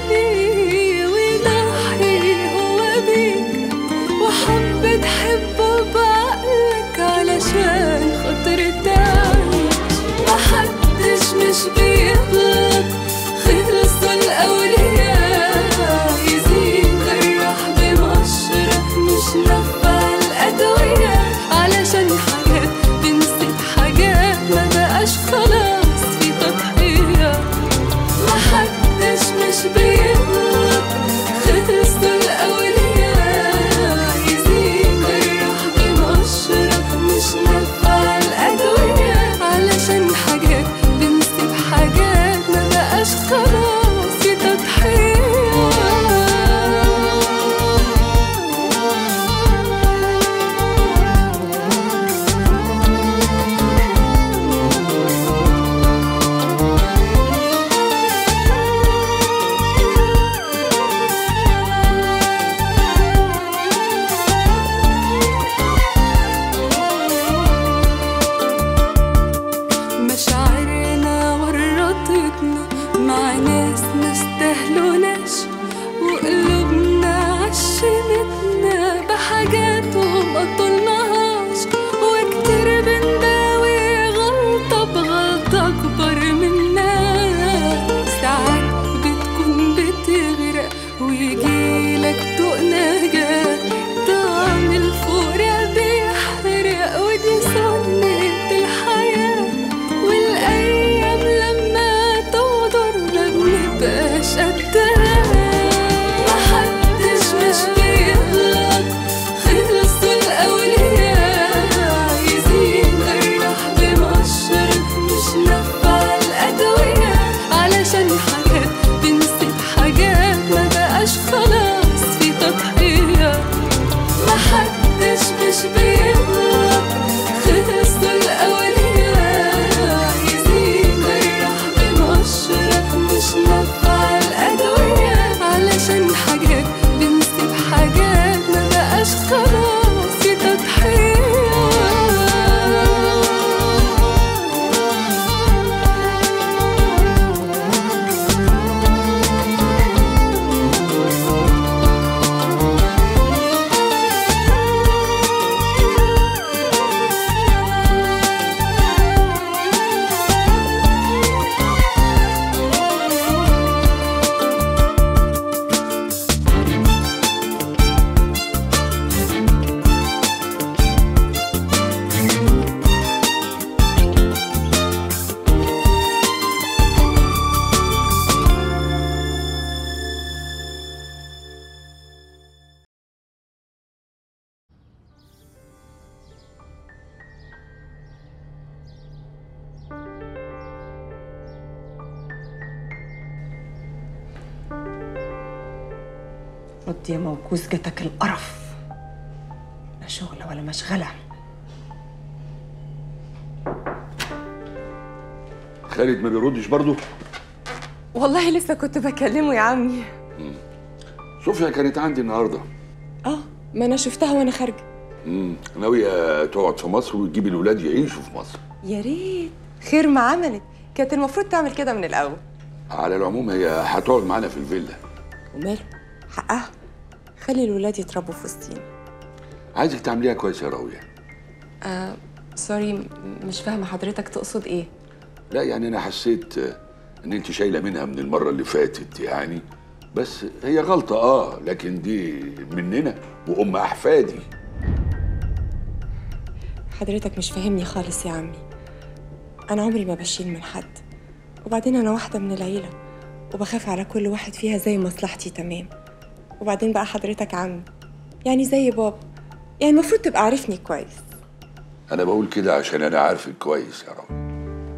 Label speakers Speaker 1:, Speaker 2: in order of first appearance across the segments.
Speaker 1: ليه ويضحي هو بيك وحب تحبه بعقلك علشان خاطر تعيش محدش مش بيغلط خلصوا الأولياء يزيد جرح بمشرق مش نفع الأدوية علشان حاجات بنسيت حاجات ما بقاش خلاص في تضحية محدش مش بيغلط خلصوا الأولياء يزيد جرح بمشرق مش نفع الأدوية علشان حاجات بنسيب حاجات ما بقاش خلاص في مشاعرنا ورطتنا مع ناس ما استهلوناش وقلوبنا عشمتنا بحاجات وما طولناهاش وكتير بنداوي غلطة بغلطة أكبر منا ساعات بتكون بتغرق ويجيلك طوق نجاة طعم الفورة بيحرق ودي سنة الحياة والأيام لما تغدر ما بنبقاش قدها محدش مش بيغلط خلصوا الأولياء يزيد جرح بمشرق مش نفع الأدوية علشان حاجات بنسيب حاجات ما بقاش خلاص في تضحية محدش مش بيغلط خلصوا الأولياء يزيد جرح بمشرق مش نفع الأدوية علشان حاجات بنسيب حاجات ما بقاش خلاص في
Speaker 2: رد يا موكوس جاتك القرف لا شغلة ولا مشغلة
Speaker 3: خالد ما بيردش برضه
Speaker 2: والله لسه كنت بكلمه يا عمي
Speaker 3: صوفيا كانت عندي النهارده
Speaker 2: اه ما انا شفتها وانا خارجه
Speaker 3: امم ناويه تقعد في مصر وتجيب الولاد يعيشوا في مصر
Speaker 2: يا ريت خير ما عملت كانت المفروض تعمل كده من الاول
Speaker 3: على العموم هي هتقعد معانا في الفيلا
Speaker 2: وماله حقها خلي الولاد يتربوا في وسطينا
Speaker 3: عايزك تعمليها كويس يا راويه
Speaker 2: آه سوري م- مش فاهمه حضرتك تقصد ايه
Speaker 3: لا يعني انا حسيت آه، ان انت شايله منها من المره اللي فاتت يعني بس هي غلطه اه لكن دي مننا وام احفادي
Speaker 2: حضرتك مش فاهمني خالص يا عمي انا عمري ما بشيل من حد وبعدين انا واحده من العيله وبخاف على كل واحد فيها زي مصلحتي تمام وبعدين بقى حضرتك عمي يعني زي بابا يعني المفروض تبقى عارفني كويس
Speaker 3: انا بقول كده عشان انا عارفك كويس يا راويه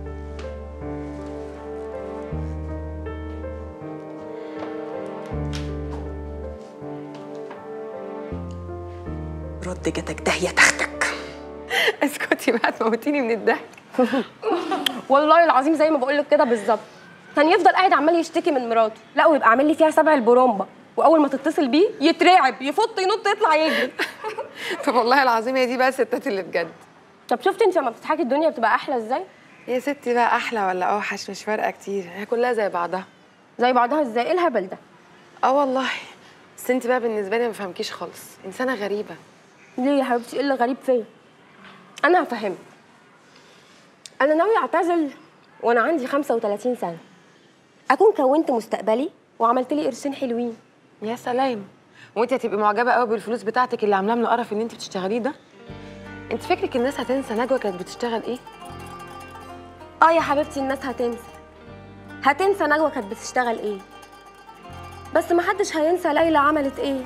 Speaker 2: رد جاتك داهيه تختك
Speaker 4: اسكتي بقى تموتيني من الضحك والله العظيم زي ما بقول لك كده بالظبط كان يفضل قاعد عمال يشتكي من مراته لا ويبقى عامل لي فيها سبع البرومبا واول ما تتصل بيه يترعب يفط ينط يطلع يجري
Speaker 5: طب والله العظيم هي دي بقى الستات اللي بجد
Speaker 4: طب شفتي انت لما بتضحكي الدنيا بتبقى احلى ازاي
Speaker 5: يا ستي بقى احلى ولا اوحش مش فارقه كتير هي كلها زي بعضها
Speaker 4: زي بعضها ازاي ايه الهبل ده
Speaker 5: اه والله بس انت بقى بالنسبه لي ما فهمكيش خالص انسانه غريبه
Speaker 4: ليه يا حبيبتي ايه اللي غريب فيا انا هفهمك انا ناويه اعتزل وانا عندي 35 سنه اكون كونت مستقبلي وعملت لي قرشين حلوين
Speaker 5: يا سلام وانت هتبقي معجبه قوي بالفلوس بتاعتك اللي عاملاه من القرف اللي انت بتشتغليه ده انت فكرك الناس هتنسى نجوى كانت بتشتغل ايه
Speaker 4: اه يا حبيبتي الناس هتنسى هتنسى نجوى كانت بتشتغل ايه بس محدش هينسى ليلى عملت ايه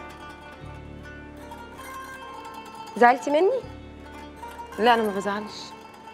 Speaker 4: زعلتي مني
Speaker 5: لا انا ما بزعلش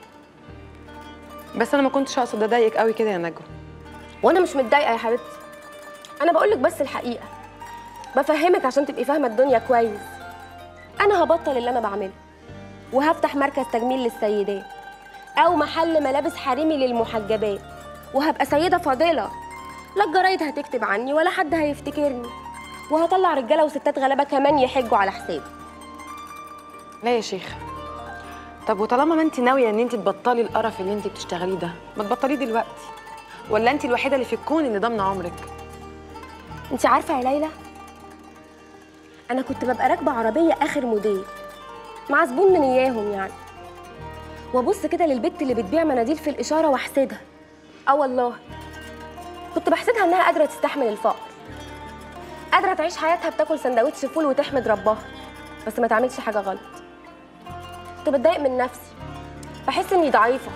Speaker 5: بس انا ما كنتش اقصد اضايقك قوي كده يا نجوى
Speaker 4: وانا مش متضايقه يا حبيبتي انا بقولك بس الحقيقه بفهمك عشان تبقي فاهمه الدنيا كويس انا هبطل اللي انا بعمله وهفتح مركز تجميل للسيدات او محل ملابس حريمي للمحجبات وهبقى سيده فاضله لا الجرايد هتكتب عني ولا حد هيفتكرني وهطلع رجاله وستات غلابه كمان يحجوا على حسابي
Speaker 5: لا يا شيخ طب وطالما ما انت ناويه ان انت تبطلي القرف اللي انت بتشتغليه ده ما تبطليه دلوقتي ولا انت الوحيده اللي في الكون اللي ضامنه عمرك
Speaker 4: انت عارفه يا ليلى انا كنت ببقى راكبه عربيه اخر موديل مع زبون من اياهم يعني وابص كده للبت اللي بتبيع مناديل في الاشاره واحسدها اه والله كنت بحسدها انها قادره تستحمل الفقر قادره تعيش حياتها بتاكل سندوتش فول وتحمد ربها بس ما تعملش حاجه غلط كنت بتضايق من نفسي بحس اني ضعيفه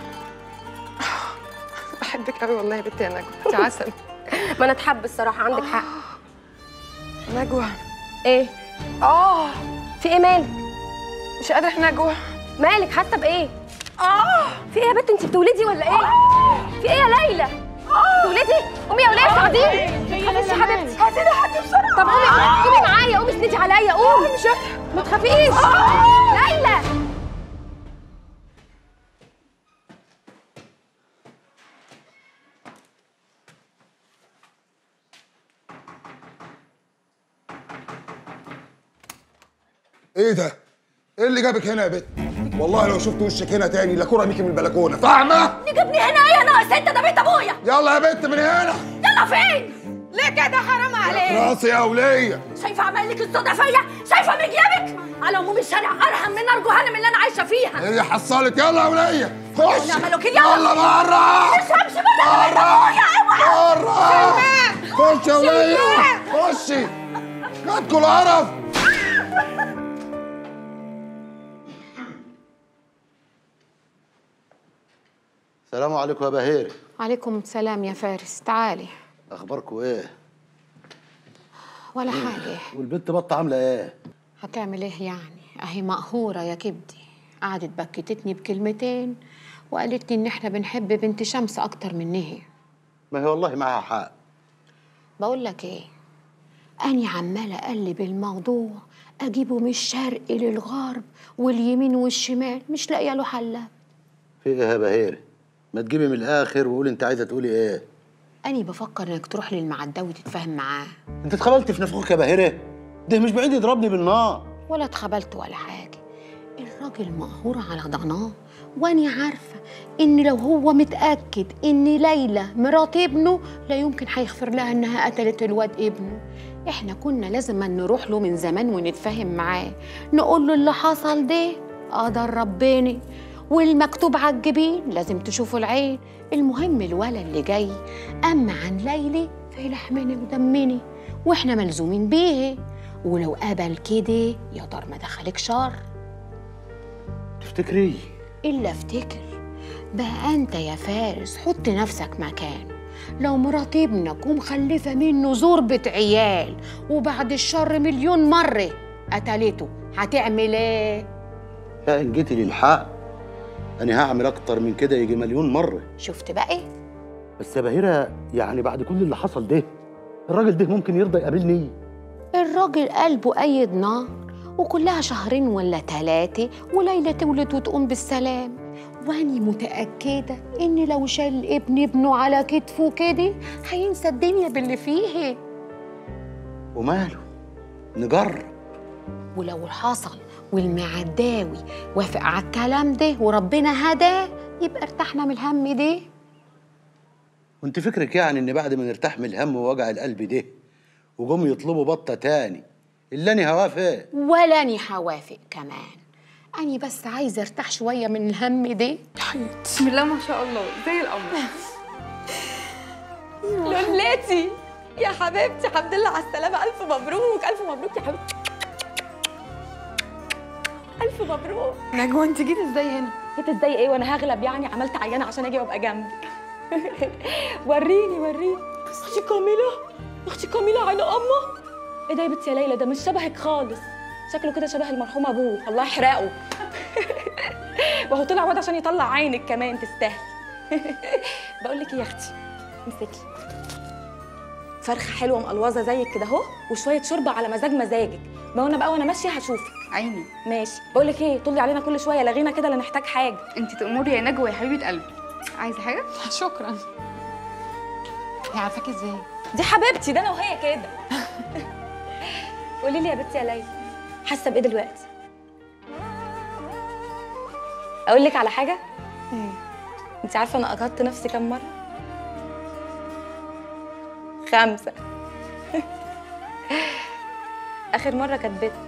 Speaker 5: بحبك قوي والله يا بنتي يا نجوى انت عسل
Speaker 4: ما انا اتحب الصراحه عندك حق
Speaker 5: نجوى
Speaker 4: ايه
Speaker 5: اه
Speaker 4: في ايه مالك
Speaker 5: مش قادره يا نجوى
Speaker 4: مالك حاسه بايه اه في ايه يا بت انت بتولدي ولا ايه في ايه يا ليلى بتولدي قومي يا وليه ساعديني خلاص يا حبيبتي هاتي لي حد بسرعه طب قومي قومي معايا قومي اسندي عليا قومي مش ما تخافيش ليلى
Speaker 6: ايه ده؟ ايه اللي جابك هنا يا بت؟ والله لو شفت وشك هنا تاني لا كرة بيكي من البلكونه، فاهمة؟
Speaker 7: جبني هنا ايه يا ناقص انت ده بيت ابويا
Speaker 6: يلا يا بت من هنا
Speaker 7: يلا فين ليه كده حرام عليك
Speaker 6: راسي يا ولية
Speaker 7: شايفه عمال لك الصدى فيا شايفه مجيبك على عموم الشارع ارحم من نار جهنم اللي انا عايشه فيها
Speaker 6: هي حصلت يلا يا ولية خش
Speaker 7: ونعمل وكيل يلا.
Speaker 6: يلا بره
Speaker 7: مش همشي بره بيت ابويا اوعى
Speaker 6: بره خش يا ولية خشي جاتكوا القرف
Speaker 8: السلام عليكم يا بهير
Speaker 9: عليكم السلام يا فارس تعالي
Speaker 8: اخباركم ايه
Speaker 9: ولا حاجة
Speaker 8: والبنت بطه عامله ايه
Speaker 9: هتعمل ايه يعني اهي مقهورة يا كبدي قعدت بكتتني بكلمتين وقالت لي ان احنا بنحب بنت شمس اكتر منها
Speaker 8: ما هي والله معاها حق
Speaker 9: بقول لك ايه اني عمالة اقلب الموضوع اجيبه من الشرق للغرب واليمين والشمال مش لاقيه له حله
Speaker 8: في ايه يا بهير ما تجيبي من الاخر وقولي انت عايزه تقولي ايه
Speaker 9: اني بفكر انك تروح للمعدة وتتفاهم معاه
Speaker 8: انت اتخبلت في نفخك يا بهيره ده مش بعيد يضربني بالنار
Speaker 9: ولا اتخبلت ولا حاجة الراجل مقهور على ضناه واني عارفة ان لو هو متأكد ان ليلى مرات ابنه لا يمكن هيغفر لها انها قتلت الواد ابنه احنا كنا لازم أن نروح له من زمان ونتفاهم معاه نقول له اللي حصل ده قدر ربنا والمكتوب على الجبين لازم تشوفوا العين المهم الولا اللي جاي اما عن ليلى فهي لحمني ودمني واحنا ملزومين بيه ولو قبل كده يا دار ما دخلك شر
Speaker 8: تفتكري
Speaker 9: الا افتكر بقى انت يا فارس حط نفسك مكانه لو مرات ابنك ومخلفه منه زربة عيال وبعد الشر مليون مرة قتلته هتعمل ايه؟
Speaker 8: لا ان جيتي للحق انا هعمل اكتر من كده يجي مليون مره
Speaker 9: شفت بقى
Speaker 8: بس يا بهيره يعني بعد كل اللي حصل ده الراجل ده ممكن يرضى يقابلني
Speaker 9: الراجل قلبه قيد نار وكلها شهرين ولا تلاتة وليلى تولد وتقوم بالسلام واني متأكدة إن لو شال ابن ابنه على كتفه كده هينسى الدنيا باللي فيه
Speaker 8: وماله نجرب
Speaker 9: ولو حصل والمعداوي وافق على الكلام ده وربنا هداه يبقى ارتحنا من الهم ده
Speaker 8: وانت فكرك يعني ان بعد ما نرتاح من الهم ووجع القلب ده وجم يطلبوا بطه تاني اللي انا هوافق
Speaker 9: ولا اني هوافق كمان اني بس عايزه ارتاح شويه من الهم ده
Speaker 10: بسم الله ما شاء الله زي القمر
Speaker 4: لولتي يا حبيبتي الحمد لله على السلامة ألف مبروك ألف مبروك يا حبيبتي ألف مبروك
Speaker 10: نجوى انت جيت ازاي هنا؟
Speaker 4: جيت ازاي ايه وانا هغلب يعني عملت عيانة عشان اجي وابقى جنبك وريني وريني اختي كاميلة اختي كاميلة عين امه ايه ده يا بنتي يا ليلى ده مش شبهك خالص شكله كده شبه المرحوم ابوه الله يحرقه وهو طلع واد عشان يطلع عينك كمان تستاهل بقول لك ايه يا اختي امسكي فرخه حلوه مقلوظه زيك كده اهو وشويه شوربه على مزاج مزاجك ما انا بقى وانا ماشيه هشوفك
Speaker 10: عيني
Speaker 4: ماشي بقول لك ايه طلي علينا كل شويه لغينا كده لا نحتاج حاجه
Speaker 10: انت تأمري يا نجوى يا حبيبه قلبي عايزه حاجه؟
Speaker 5: شكرا هي عارفاكي ازاي
Speaker 4: دي حبيبتي ده انا وهي كده قولي لي يا بنتي يا ليلى حاسه بايه دلوقتي اقول لك على حاجه انت عارفه انا قطعت نفسي كام مره خمسه اخر مره كانت بيت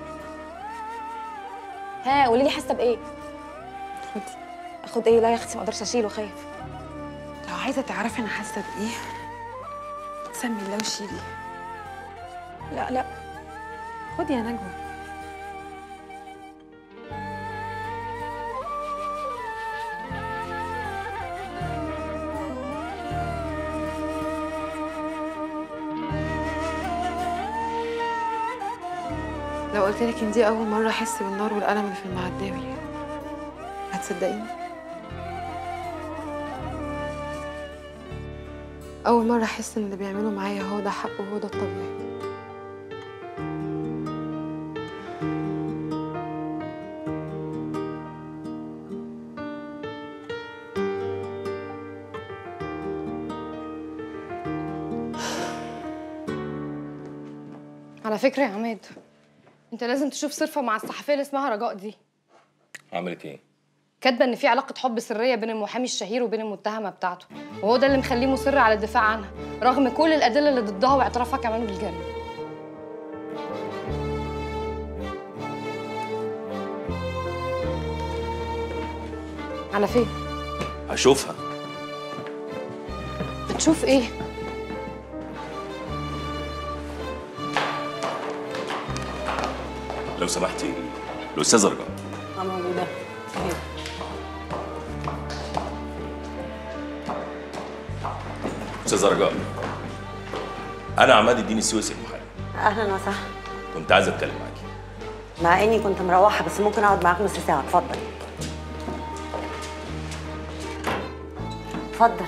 Speaker 4: ها قولي لي حاسه بايه خدي اخد ايه لا يا اختي ما اقدرش اشيله خايف
Speaker 5: لو عايزه تعرفي انا حاسه بايه سمي الله وشيلي
Speaker 4: لا لا
Speaker 5: خدي يا نجوى لو قلت لك ان دي اول مره احس بالنار والالم اللي في المعداوي هتصدقيني اول مره احس ان اللي بيعملوا معايا هو ده حق وهو ده الطبيعي
Speaker 4: على فكره يا عماد انت لازم تشوف صرفه مع الصحفيه اللي اسمها رجاء دي
Speaker 11: عملت ايه؟
Speaker 4: كاتبه ان في علاقه حب سريه بين المحامي الشهير وبين المتهمه بتاعته وهو ده اللي مخليه مصر على الدفاع عنها رغم كل الادله اللي ضدها واعترافها كمان بالجريمه على فين
Speaker 11: هشوفها
Speaker 4: بتشوف ايه
Speaker 11: لو سمحتي الاستاذه رجاء
Speaker 7: موجودة
Speaker 11: استاذه رجاء انا عماد الدين السويسي المحامي
Speaker 7: أهلا وسهلا
Speaker 11: كنت عايز اتكلم معاكي
Speaker 7: مع إني كنت مروحة بس ممكن أقعد معاك نص ساعة اتفضل اتفضل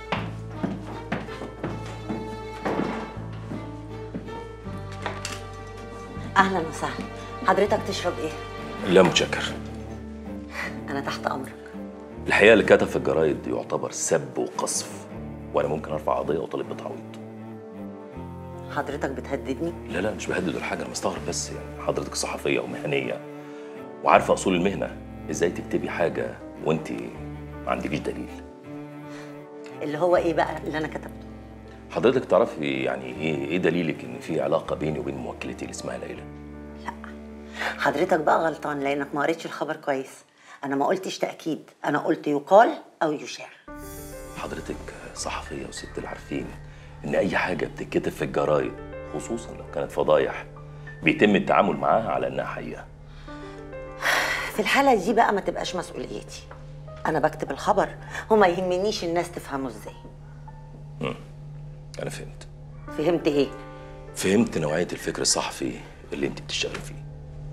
Speaker 7: أهلا وسهلا حضرتك تشرب إيه؟
Speaker 11: لا متشكر
Speaker 7: أنا تحت أمرك
Speaker 11: الحقيقه اللي كتب في الجرايد يعتبر سب وقذف وانا ممكن ارفع قضيه واطالب بتعويض
Speaker 7: حضرتك بتهددني؟
Speaker 11: لا لا مش بهدد ولا حاجه انا مستغرب بس يعني حضرتك صحفيه ومهنيه وعارفه اصول المهنه ازاي تكتبي حاجه وانت ما عندكيش دليل
Speaker 7: اللي هو إيه بقى اللي أنا كتبته؟
Speaker 11: حضرتك تعرفي يعني ايه ايه دليلك ان في علاقه بيني وبين موكلتي اللي اسمها ليلى
Speaker 7: حضرتك بقى غلطان لأنك ما قريتش الخبر كويس أنا ما قلتش تأكيد أنا قلت يقال أو يشاع
Speaker 11: حضرتك صحفيه وست العارفين ان اي حاجه بتتكتب في الجرايد خصوصا لو كانت فضايح بيتم التعامل معاها على انها حقيقه
Speaker 7: في الحالة دي بقى ما تبقاش مسؤوليتي أنا بكتب الخبر وما يهمنيش الناس تفهمه إزاي
Speaker 11: مم. انا فهمت
Speaker 7: فهمت إيه؟
Speaker 11: فهمت نوعيه الفكر الصحفي اللي انت بتشتغلي فيه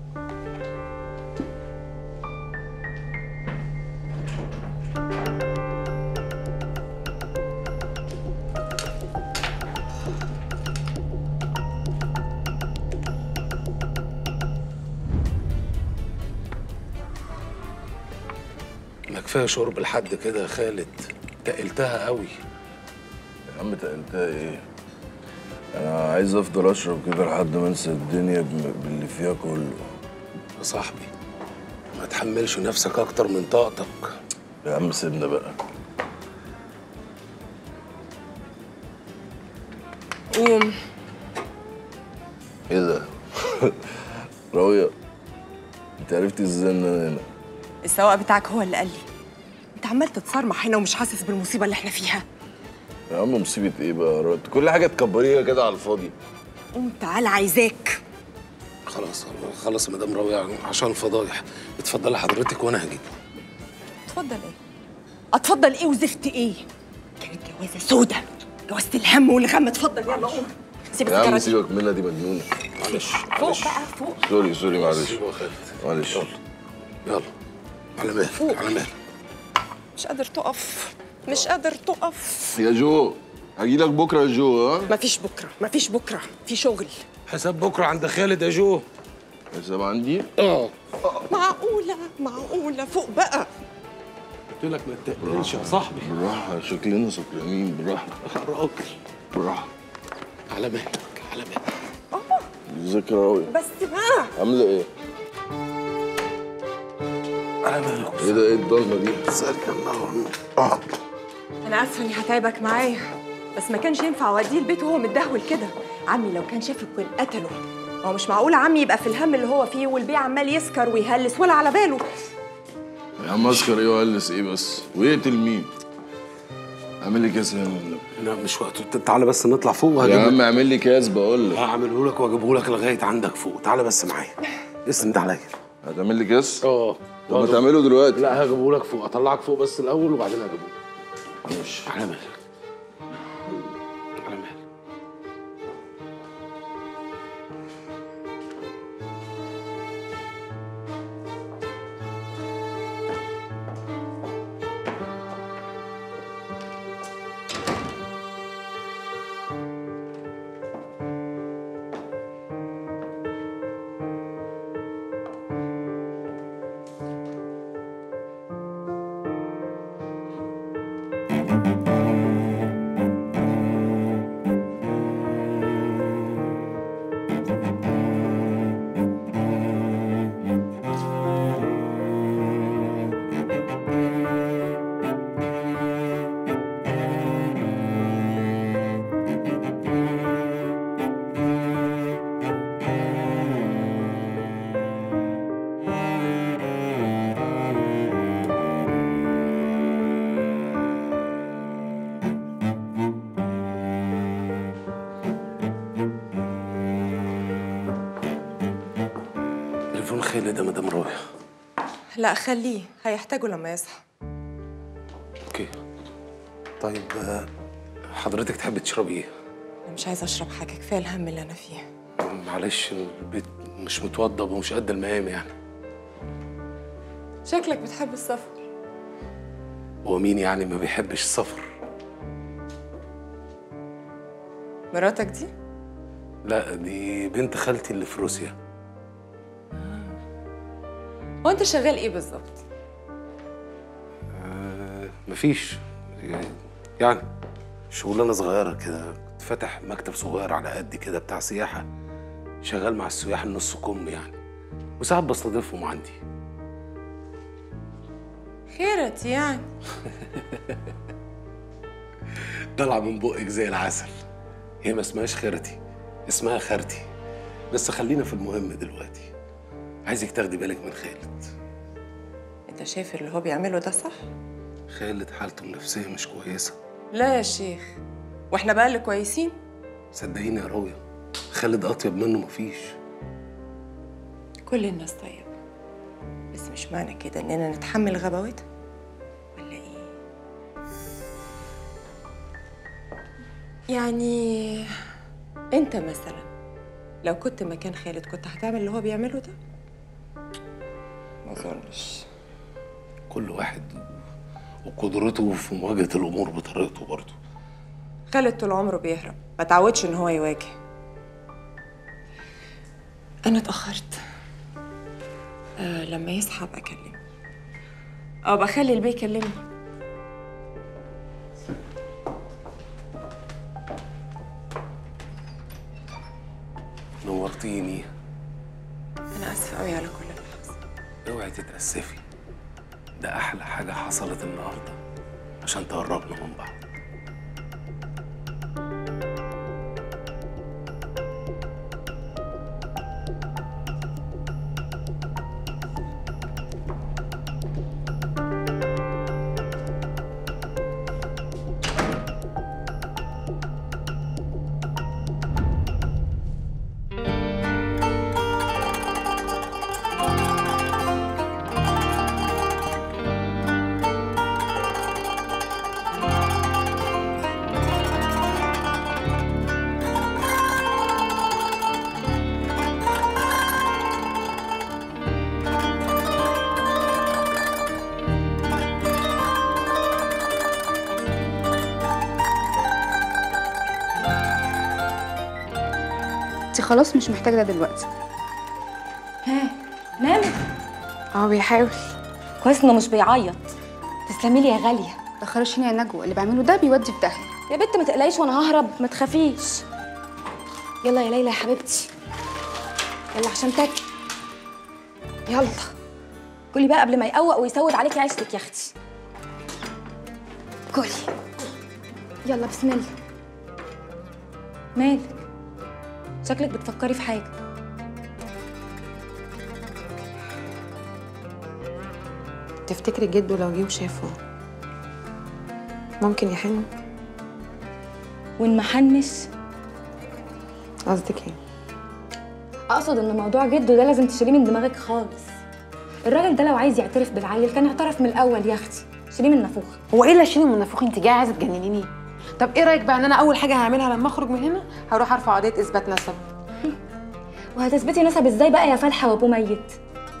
Speaker 12: ما كفايه شرب لحد كده يا خالد تقلتها قوي
Speaker 13: يا عم تقلتها ايه؟ انا عايز افضل اشرب كده لحد ما انسى الدنيا بم- باللي فيها كله
Speaker 12: يا صاحبي ما تحملش نفسك اكتر من طاقتك
Speaker 13: يا عم سيبنا بقى
Speaker 2: قوم
Speaker 13: ايه ده؟ راوية انت عرفتي ازاي ان انا هنا؟
Speaker 2: السواق بتاعك هو اللي قال لي انت عمال تتصرمح هنا ومش حاسس بالمصيبه اللي احنا فيها
Speaker 13: يا عم مصيبة ايه بقى يا راجل؟ كل حاجة تكبريها كده على الفاضي
Speaker 2: قوم تعال عايزاك
Speaker 12: خلاص خلاص يا مدام راوية عشان الفضايح اتفضلي حضرتك وانا هجيب
Speaker 2: اتفضل ايه اتفضل ايه وزفت ايه كانت جوازه سودة جوازة الهم والغم اتفضل يلا قوم سيب
Speaker 13: يا عم
Speaker 2: السكرة دي
Speaker 13: سيبك منها دي مجنونة
Speaker 12: معلش
Speaker 2: فوق بقى فوق
Speaker 13: سوري سوري معلش
Speaker 12: سيبه يا خالد
Speaker 13: معلش
Speaker 12: يلا على مهلك على مهلك
Speaker 2: مش قادر تقف مش قادر تقف
Speaker 13: يا جو هجيلك بكرة يا جو ها؟
Speaker 2: مفيش بكره مفيش بكره في شغل
Speaker 12: حساب بكره عند خالد يا جو
Speaker 13: حساب عندي؟
Speaker 12: اه
Speaker 2: معقوله معقوله فوق بقى
Speaker 12: قلت لك ما تقلقش يا صاحبي
Speaker 13: بالراحة شكلنا سكرانين بالراحة
Speaker 12: راجل
Speaker 13: بالراحة
Speaker 12: على مهلك على مهلك
Speaker 13: ازيك يا راوية؟
Speaker 2: بس بقى
Speaker 13: عاملة ايه؟
Speaker 12: على مهلك
Speaker 13: ايه ده ايه الضلمة دي؟
Speaker 12: سألك الله اه
Speaker 2: انا اسفه اني هتعبك معايا بس ما كانش ينفع اوديه البيت وهو متدهول كده عمي لو كان شافك كان قتله هو مش معقول عمي يبقى في الهم اللي هو فيه والبيع عمال يسكر ويهلس ولا على باله
Speaker 13: يا عم اسكر ايه وقلس ايه بس؟ ويقتل مين؟ اعمل لي كاس هنا
Speaker 12: لا مش وقته تعالى بس نطلع فوق
Speaker 13: يا
Speaker 12: وهجيب
Speaker 13: عم اعمل لي كاس بقول لك
Speaker 12: هعمله لك واجيبه لك لغايه عندك فوق تعالى بس معايا اسند عليا
Speaker 13: هتعمل لي كاس؟
Speaker 12: اه
Speaker 13: طب ما تعمله دلوقتي
Speaker 12: لا هجيبه لك فوق اطلعك فوق بس الاول وبعدين هجيبه
Speaker 13: ماشي
Speaker 12: على مهلك على مهلك تليفون خالد يا مدام راوية
Speaker 2: لا خليه هيحتاجه لما يصحى
Speaker 12: اوكي طيب آه، حضرتك تحبي تشربي ايه؟
Speaker 2: انا مش عايزه اشرب حاجه كفايه الهم اللي انا فيه
Speaker 12: معلش البيت مش متوضب ومش قد المقام يعني
Speaker 2: شكلك بتحب السفر
Speaker 12: هو مين يعني ما بيحبش السفر؟
Speaker 2: مراتك دي
Speaker 12: لا دي بنت خالتي اللي في روسيا
Speaker 2: هو انت شغال ايه بالظبط
Speaker 12: آه مفيش يعني- يعني شغلانه صغيره كده كنت فاتح مكتب صغير على قد كده بتاع سياحه شغال مع السياح النص كم يعني وساعات بستضيفهم عندي
Speaker 2: خيرت يعني
Speaker 12: طالعه من بقك زي العسل هي ما اسمهاش خيرتي اسمها خالتي بس خلينا في المهم دلوقتي عايزك تاخدي بالك من خالد
Speaker 2: انت شايف اللي هو بيعمله ده صح
Speaker 12: خالد حالته النفسيه مش كويسه
Speaker 2: لا يا شيخ واحنا بقى اللي كويسين
Speaker 12: صدقيني يا راويه خالد اطيب منه مفيش
Speaker 2: كل الناس طيبة بس مش معنى كده اننا نتحمل غباوتها ولا ايه يعني انت مثلا لو كنت مكان خالد كنت هتعمل اللي هو بيعمله ده ما اظنش
Speaker 12: كل واحد وقدرته في مواجهه الامور بطريقته برضه
Speaker 2: خالد طول عمره بيهرب ما تعودش ان هو يواجه انا اتاخرت آه لما يصحى ابقى اكلمه او بخلي البيه يكلمني
Speaker 12: نورتيني
Speaker 2: انا اسفه قوي على كل اللي حصل
Speaker 12: اوعي تتأسفي ده أحلى حاجة حصلت النهاردة عشان تقربنا من بعض
Speaker 10: انت خلاص مش محتاجه ده دلوقتي
Speaker 4: ها نام
Speaker 5: اه بيحاول
Speaker 4: كويس انه مش بيعيط تسلمي لي يا غاليه
Speaker 10: تخرجيني يا نجوى اللي بعمله ده بيودي في داهيه
Speaker 4: يا بنت ما تقلقيش وانا ههرب ما تخافيش يلا يا ليلى يا حبيبتي يلا عشان تاكل يلا كلي بقى قبل ما يقوق ويسود عليكي عيشتك يا اختي كلي يلا بسم الله مالك شكلك بتفكري في حاجه
Speaker 5: تفتكري جده لو جه وشافه ممكن يحن
Speaker 4: وان ما حنش
Speaker 5: قصدك ايه
Speaker 4: اقصد ان موضوع جده ده لازم تشيليه من دماغك خالص الراجل ده لو عايز يعترف بالعيل كان اعترف من الاول يا اختي شيليه من النافوخ
Speaker 5: هو ايه اللي اشيله من نافوخي انت جايه عايزه تجننيني طب ايه رايك بقى ان انا اول حاجه هعملها لما اخرج من هنا هروح ارفع قضيه اثبات نسب
Speaker 4: وهتثبتي نسب ازاي بقى يا فالحه وابوه ميت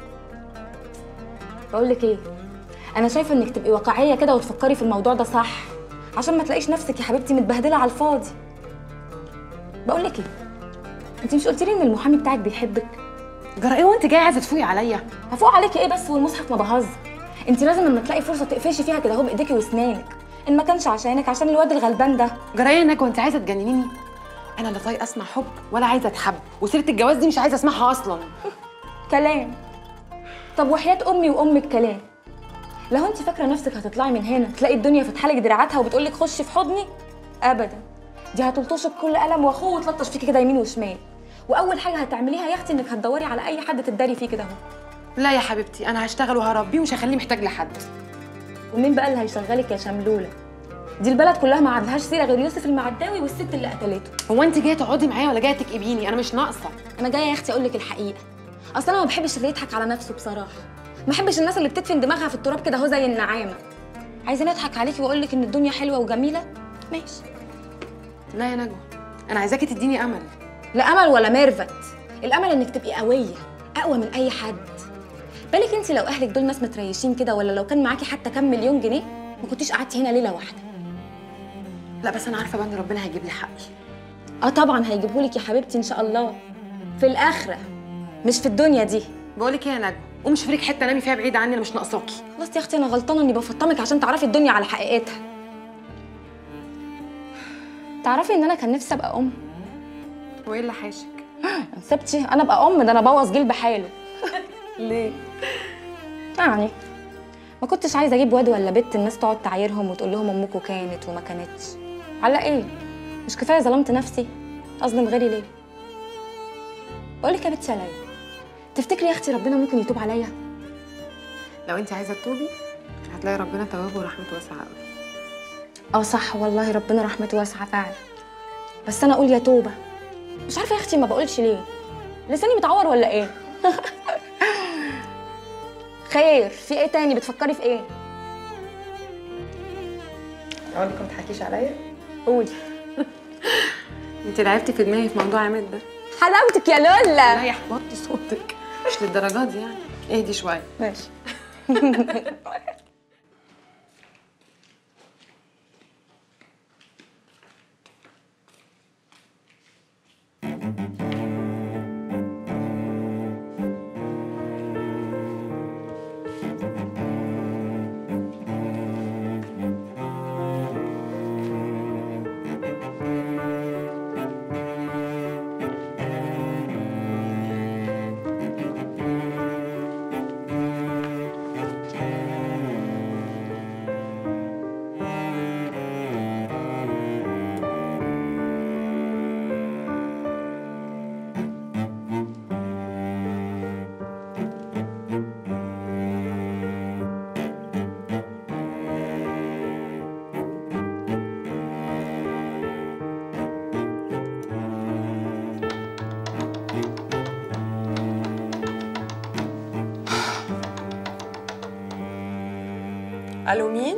Speaker 4: بقول لك ايه انا شايفه انك تبقي واقعيه كده وتفكري في الموضوع ده صح عشان ما تلاقيش نفسك يا حبيبتي متبهدله على الفاضي بقول لك ايه انت مش قلتي لي ان المحامي بتاعك بيحبك
Speaker 5: جرى ايه وانت جايه عايزه تفوقي عليا
Speaker 4: هفوق عليكي ايه بس والمصحف ما بهزر انت لازم لما تلاقي فرصه تقفشي فيها كده اهو بايديكي واسنانك ان ما كانش عشانك عشان الواد الغلبان ده
Speaker 5: جرى ايه يا نجوى انت عايزه تجننيني انا لا طايقه اسمع حب ولا عايزه اتحب وسيره الجواز دي مش عايزه اسمعها اصلا
Speaker 4: كلام طب وحياة أمي وأمك كلام لو أنت فاكرة نفسك هتطلعي من هنا تلاقي الدنيا فاتحة لك دراعاتها وبتقولك خشي في حضني أبدا دي هتلطشك كل قلم واخوه وتلطش فيكي كده يمين وشمال وأول حاجة هتعمليها يا أختي إنك هتدوري على أي حد تداري فيه كده أهو
Speaker 5: لا يا حبيبتي انا هشتغل وهربيه ومش هخليه محتاج لحد
Speaker 4: ومين بقى اللي هيشغلك يا شملولة دي البلد كلها ما عندهاش سيرة غير يوسف المعداوي والست اللي قتلته
Speaker 5: هو انت جايه تقعدي معايا ولا جايه تكئبيني انا مش ناقصه
Speaker 4: انا جايه يا اختي اقول لك الحقيقه اصل انا ما بحبش اللي يضحك على نفسه بصراحه ما بحبش الناس اللي بتدفن دماغها في التراب كده اهو زي النعامه عايزين اضحك عليكي واقول لك ان الدنيا حلوه وجميله ماشي
Speaker 5: لا يا نجوى انا عايزاكي تديني امل
Speaker 4: لا امل ولا ميرفت الامل انك تبقي قويه اقوى من اي حد بالك انت لو اهلك دول ناس متريشين كده ولا لو كان معاكي حتى كام مليون جنيه ما كنتيش قعدتي هنا ليله واحده
Speaker 5: لا بس انا عارفه بقى ان ربنا هيجيب لي حقي
Speaker 4: اه طبعا هيجيبهولك يا حبيبتي ان شاء الله في الاخره مش في الدنيا دي
Speaker 5: بقول لك ايه يا نجوى قومي شوفي لك حته نامي فيها بعيد عني انا مش ناقصاكي
Speaker 4: خلاص يا اختي انا غلطانه اني بفطمك عشان تعرفي الدنيا على حقيقتها تعرفي ان انا كان نفسي ابقى ام
Speaker 5: وايه اللي حاشك
Speaker 4: سبتي انا ابقى ام ده انا بوظ جيل بحاله
Speaker 5: ليه
Speaker 4: يعني ما كنتش عايزه اجيب واد ولا بنت الناس تقعد تعايرهم وتقول لهم امكم كانت وما كانتش على ايه مش كفايه ظلمت نفسي اظلم غيري ليه بقول لك يا بنت يا ليلى تفتكري يا اختي ربنا ممكن يتوب عليا
Speaker 5: لو انت عايزه تتوبي هتلاقي ربنا تواب ورحمته واسعه قوي
Speaker 4: اه صح والله ربنا رحمته واسعه فعلا بس انا اقول يا توبه مش عارفه يا اختي ما بقولش ليه لساني متعور ولا ايه خير في ايه تاني بتفكري في ايه
Speaker 5: اقول لك ما تضحكيش عليا
Speaker 4: قولي
Speaker 5: انت لعبتي في دماغي في موضوع عماد ده
Speaker 4: حلاوتك يا لولا
Speaker 5: لا يا حبطي صوتك مش للدرجات دي يعني اهدي شويه
Speaker 4: ماشي
Speaker 5: الو مين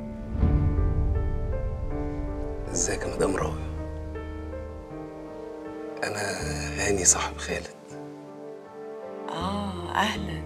Speaker 12: ازيك يا مدام راوي انا هاني صاحب خالد
Speaker 14: اه اهلا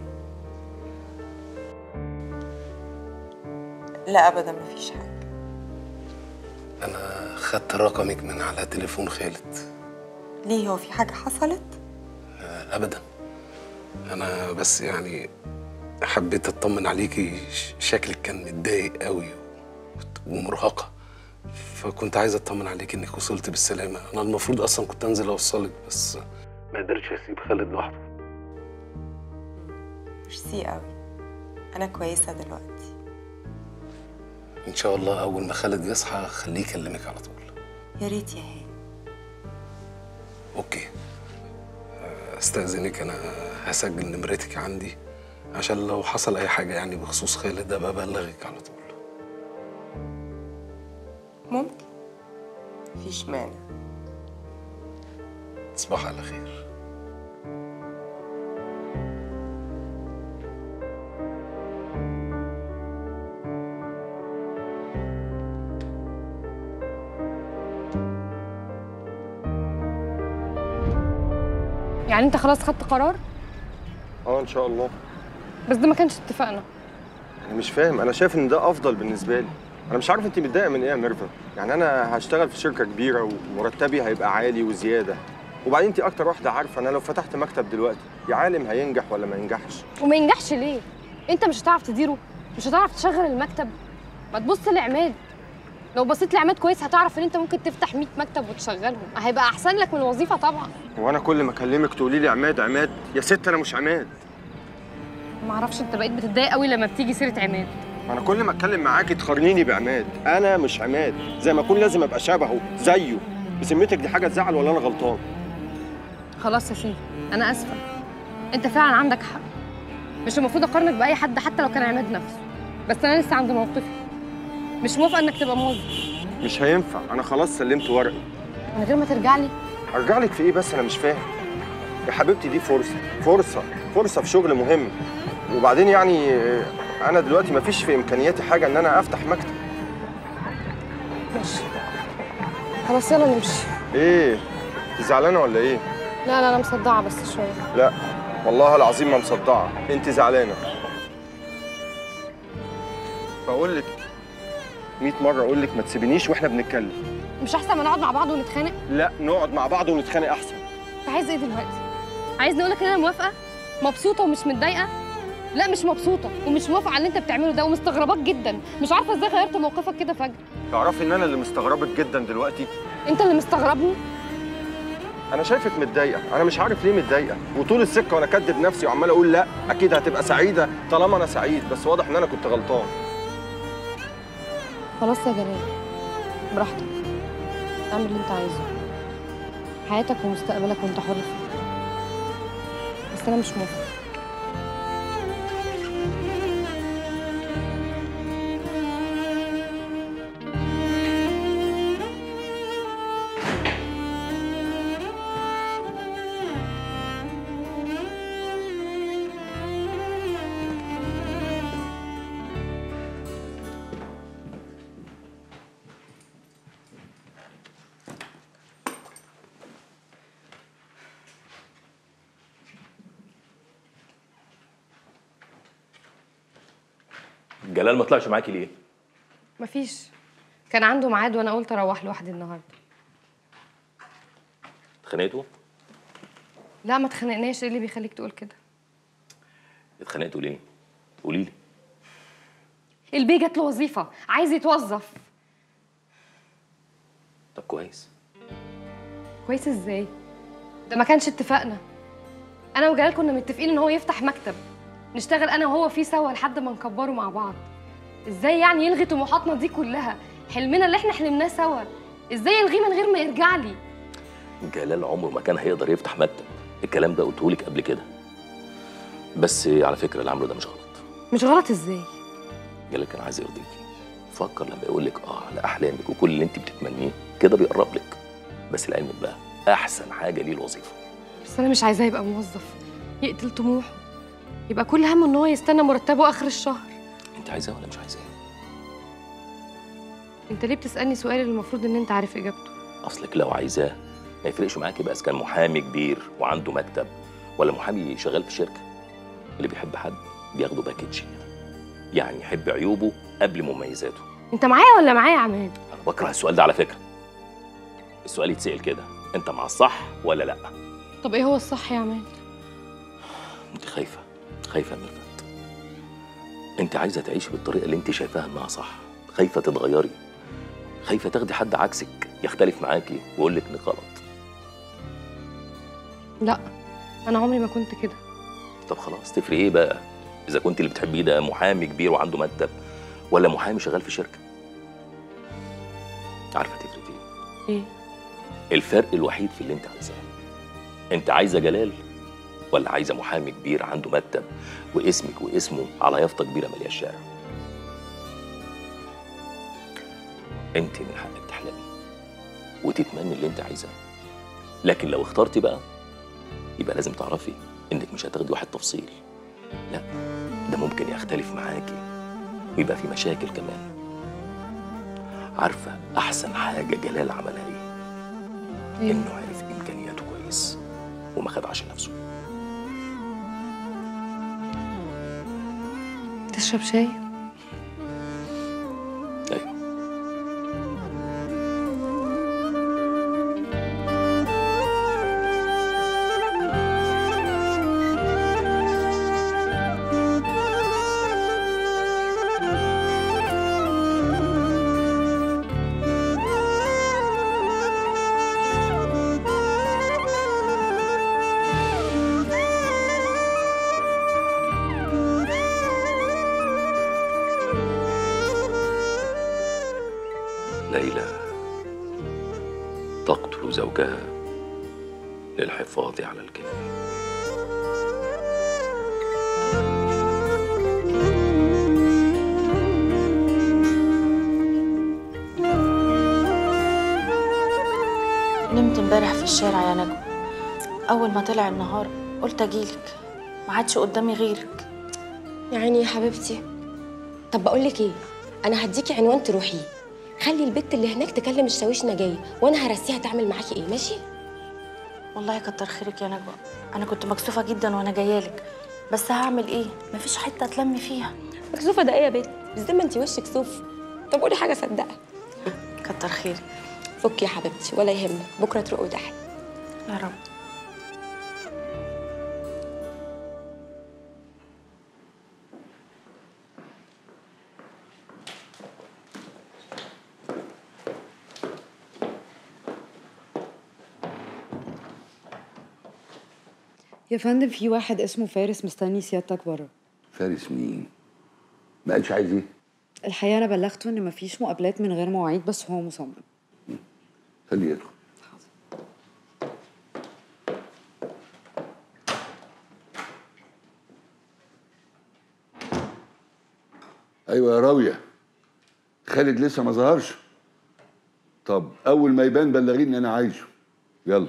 Speaker 14: لا ابدا مفيش حاجه
Speaker 12: انا خدت رقمك من على تليفون خالد
Speaker 2: ليه هو في حاجة حصلت؟
Speaker 12: ابدا انا بس يعني حبيت اطمن عليكي ش- شكلك كان متضايق قوي ومرهقه فكنت عايز اطمن عليكي انك وصلت بالسلامه انا المفروض اصلا كنت انزل اوصلك بس ما قدرتش اسيب خالد لوحده
Speaker 2: ميرسي قوي أنا كويسة دلوقتي
Speaker 12: ان شاء الله اول ما خالد يصحى خليه يكلمك على طول
Speaker 2: يا ريت يا هاني
Speaker 12: اوكي استاذنك انا هسجل نمرتك عندي عشان لو حصل اي حاجه يعني بخصوص خالد ابقى ابلغك على طول
Speaker 2: ممكن مفيش مانع
Speaker 12: تصبح على خير
Speaker 4: يعني انت خلاص خدت قرار
Speaker 15: اه ان شاء الله
Speaker 4: بس ده ما كانش اتفقنا
Speaker 15: انا مش فاهم انا شايف ان ده افضل بالنسبه لي انا مش عارف انت متضايقه من ايه يا ميرفت يعني انا هشتغل في شركه كبيره ومرتبي هيبقى عالي وزياده وبعدين انت اكتر واحده عارفه انا لو فتحت مكتب دلوقتي يا عالم هينجح ولا ما ينجحش
Speaker 4: وما ينجحش ليه انت مش هتعرف تديره مش هتعرف تشغل المكتب ما تبص لعماد لو بصيت لعماد كويس هتعرف ان انت ممكن تفتح 100 مكتب وتشغلهم هيبقى احسن لك من الوظيفه طبعا
Speaker 15: وانا كل ما اكلمك تقولي لي عماد عماد يا ست انا مش عماد
Speaker 4: ما اعرفش انت بقيت بتتضايق قوي لما بتيجي سيره عماد
Speaker 15: انا كل ما اتكلم معاكي تقارنيني بعماد انا مش عماد زي ما اكون لازم ابقى شبهه زيه بذمتك دي حاجه تزعل ولا انا غلطان
Speaker 4: خلاص يا سيدي انا اسفه انت فعلا عندك حق مش المفروض اقارنك باي حد حتى لو كان عماد نفسه بس انا لسه عند موقفي مش موافقه انك تبقى موظف
Speaker 15: مش هينفع انا خلاص سلمت ورقي
Speaker 4: من غير ما ترجع لي
Speaker 15: ارجع لك في ايه بس انا مش فاهم يا حبيبتي دي فرصه فرصه فرصه في شغل مهم وبعدين يعني آه، انا دلوقتي ما فيش في امكانياتي حاجه ان انا افتح مكتب
Speaker 4: ماشي خلاص يلا نمشي
Speaker 15: ايه أنت زعلانه ولا ايه
Speaker 4: لا لا انا مصدعه بس شويه
Speaker 15: لا والله العظيم ما مصدعه انت زعلانه بقول لك 100 مره اقول لك ما تسيبنيش واحنا بنتكلم
Speaker 4: مش احسن ما نقعد مع بعض ونتخانق
Speaker 15: لا نقعد مع بعض ونتخانق احسن
Speaker 4: انت عايز ايه دلوقتي عايزني اقول لك ان انا موافقه مبسوطه ومش متضايقه لا مش مبسوطه ومش موافقه على اللي انت بتعمله ده ومستغرباك جدا مش عارفه ازاي غيرت موقفك كده فجاه
Speaker 15: تعرفي ان انا اللي مستغربك جدا دلوقتي
Speaker 4: انت اللي مستغربني
Speaker 15: انا شايفك متضايقه انا مش عارف ليه متضايقه وطول السكه وانا كدب نفسي وعمال اقول لا اكيد هتبقى سعيده طالما انا سعيد بس واضح ان انا كنت غلطان
Speaker 4: خلاص يا جلال براحتك اعمل اللي انت عايزه حياتك ومستقبلك وانت حر فيه بس انا مش موافقه
Speaker 11: جلال ما طلعش معاكي ليه؟
Speaker 4: مفيش كان عنده ميعاد وانا قلت اروح لوحدي النهارده
Speaker 11: اتخانقتوا؟
Speaker 4: لا ما اتخانقناش ايه اللي بيخليك تقول كده
Speaker 11: اتخانقتوا ليه؟ قولي لي
Speaker 4: البيه جات له وظيفه عايز يتوظف
Speaker 11: طب كويس
Speaker 4: كويس ازاي ده ما كانش اتفاقنا انا وجلال كنا متفقين ان هو يفتح مكتب نشتغل انا وهو فيه سوا لحد ما نكبره مع بعض ازاي يعني يلغي طموحاتنا دي كلها حلمنا اللي احنا حلمناه سوا ازاي يلغيه من غير ما يرجع لي
Speaker 11: جلال عمره ما كان هيقدر يفتح مكتب الكلام ده قلته لك قبل كده بس على فكره اللي عمله ده مش غلط
Speaker 4: مش غلط ازاي
Speaker 11: جلال كان عايز يرضيكي فكر لما يقول لك اه على احلامك وكل اللي انت بتتمنيه كده بيقرب لك بس لعلمك بقى احسن حاجه ليه الوظيفه
Speaker 4: بس انا مش عايزاه يبقى موظف يقتل طموحه يبقى كل همه ان هو يستنى مرتبه اخر الشهر
Speaker 11: انت عايزاه ولا مش عايزاه
Speaker 4: انت ليه بتسالني سؤال اللي المفروض ان انت عارف اجابته
Speaker 11: اصلك لو عايزاه ما يفرقش معاكي بقى اذا كان محامي كبير وعنده مكتب ولا محامي شغال في شركه اللي بيحب حد بياخده باكج يعني يحب عيوبه قبل مميزاته
Speaker 4: انت معايا ولا معايا يا عماد
Speaker 11: انا بكره السؤال ده على فكره السؤال يتسال كده انت مع الصح ولا لا
Speaker 9: طب ايه هو الصح يا عماد
Speaker 11: انت خايفه خايفه يا ميرفت انت عايزه تعيشي بالطريقه اللي انت شايفاها انها صح خايفه تتغيري خايفه تاخدي حد عكسك يختلف معاكي ويقول لك انك غلط
Speaker 4: لا انا عمري ما كنت كده
Speaker 11: طب خلاص تفرق ايه بقى اذا كنت اللي بتحبيه ده محامي كبير وعنده مكتب ولا محامي شغال في شركه عارفه تفرق في ايه
Speaker 4: ايه
Speaker 11: الفرق الوحيد في اللي انت عايزاه انت عايزه جلال ولا عايزه محامي كبير عنده مكتب واسمك واسمه على يافطه كبيره ماليه الشارع انت من حقك تحلمي وتتمني اللي انت عايزاه لكن لو اخترتي بقى يبقى لازم تعرفي انك مش هتاخدي واحد تفصيل لا ده ممكن يختلف معاكي ويبقى في مشاكل كمان عارفه احسن حاجه جلال عملها ايه انه عرف امكانياته كويس وما خدعش نفسه
Speaker 4: تشرب شاي
Speaker 11: ايوه ليلى تقتل زوجها للحفاظ على الكلمة
Speaker 16: نمت امبارح في الشارع يا نجوى اول ما طلع النهار قلت اجيلك ما عادش قدامي غيرك
Speaker 4: يا عيني يا حبيبتي طب بقول لك ايه انا هديكي عنوان تروحيه خلي البت اللي هناك تكلم الشاويش انا جايه وانا هرسيها تعمل معاكي ايه ماشي
Speaker 16: والله كتر خيرك يا نجوى انا كنت مكسوفه جدا وانا جايالك بس هعمل ايه مفيش حته اتلم فيها
Speaker 4: مكسوفه ده ايه يا بنت بالذمه انت وشك صوف طب قولي حاجه صدقها
Speaker 16: كتر خيرك
Speaker 4: فكي يا حبيبتي ولا يهمك بكره تروقوا ضحك
Speaker 16: يا رب
Speaker 17: يا فندم في واحد اسمه فارس مستني سيادتك بره
Speaker 3: فارس مين؟ ما قالش عايز ايه؟
Speaker 17: الحقيقه انا بلغته ان مفيش مقابلات من غير مواعيد بس هو مصمم
Speaker 3: خليه يدخل ايوه يا راويه خالد لسه ما ظهرش طب اول ما يبان بلغيني ان انا عايزه يلا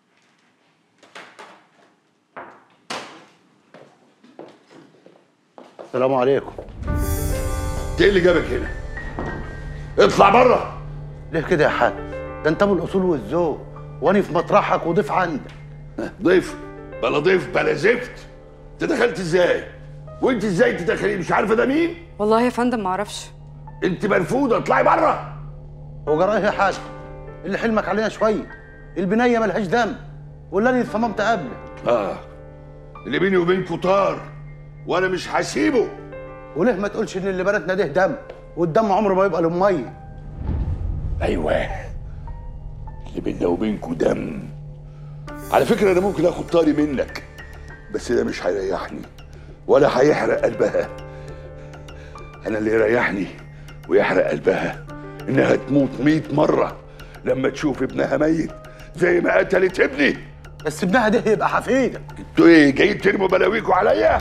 Speaker 8: السلام عليكم
Speaker 3: ايه اللي جابك هنا؟ اطلع بره
Speaker 8: ليه كده يا حاج ده انت ابو الاصول والذوق وانا في مطرحك وضيف عندك
Speaker 3: ضيف بلا ضيف بلا زفت انت دخلت ازاي؟ وانت ازاي تدخلي مش عارفه ده مين؟
Speaker 17: والله يا فندم ما اعرفش
Speaker 3: انت مرفوضه اطلعي بره
Speaker 8: هو جرى ايه يا حاج اللي حلمك علينا شويه البنيه ملهاش دم ولا انا صممت قبلك
Speaker 3: اه اللي بيني وبينكوا طار وانا مش هسيبه
Speaker 8: وليه ما تقولش ان اللي بناتنا ده دم والدم عمره ما يبقى له ميه
Speaker 3: ايوه اللي بيننا وبينكوا دم على فكره انا ممكن اخد طاري منك بس ده مش هيريحني ولا هيحرق قلبها انا اللي يريحني ويحرق قلبها انها تموت مئة مرة لما تشوف ابنها ميت زي ما قتلت ابني
Speaker 8: بس ابنها ده يبقى حفيدك
Speaker 3: انتوا ايه جايين ترموا بلاويكوا عليا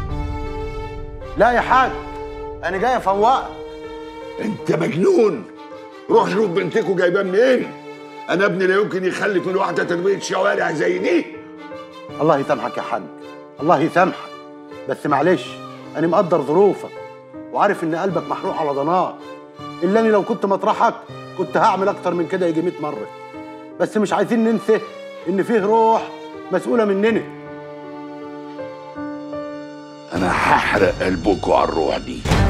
Speaker 8: لا يا حاج انا جاي افوقك
Speaker 3: انت مجنون روح شوف بنتكوا جايباه منين انا ابني لا يمكن يخلف من واحده تربيه شوارع زي دي
Speaker 8: الله يسامحك يا حاج الله يسامحك بس معلش انا مقدر ظروفك وعارف ان قلبك محروق على ضناه الا اني لو كنت مطرحك كنت هعمل اكتر من كده يجي 100 مره بس مش عايزين ننسى ان فيه روح مسؤوله مننا
Speaker 3: انا هحرق قلبكوا على الروح دي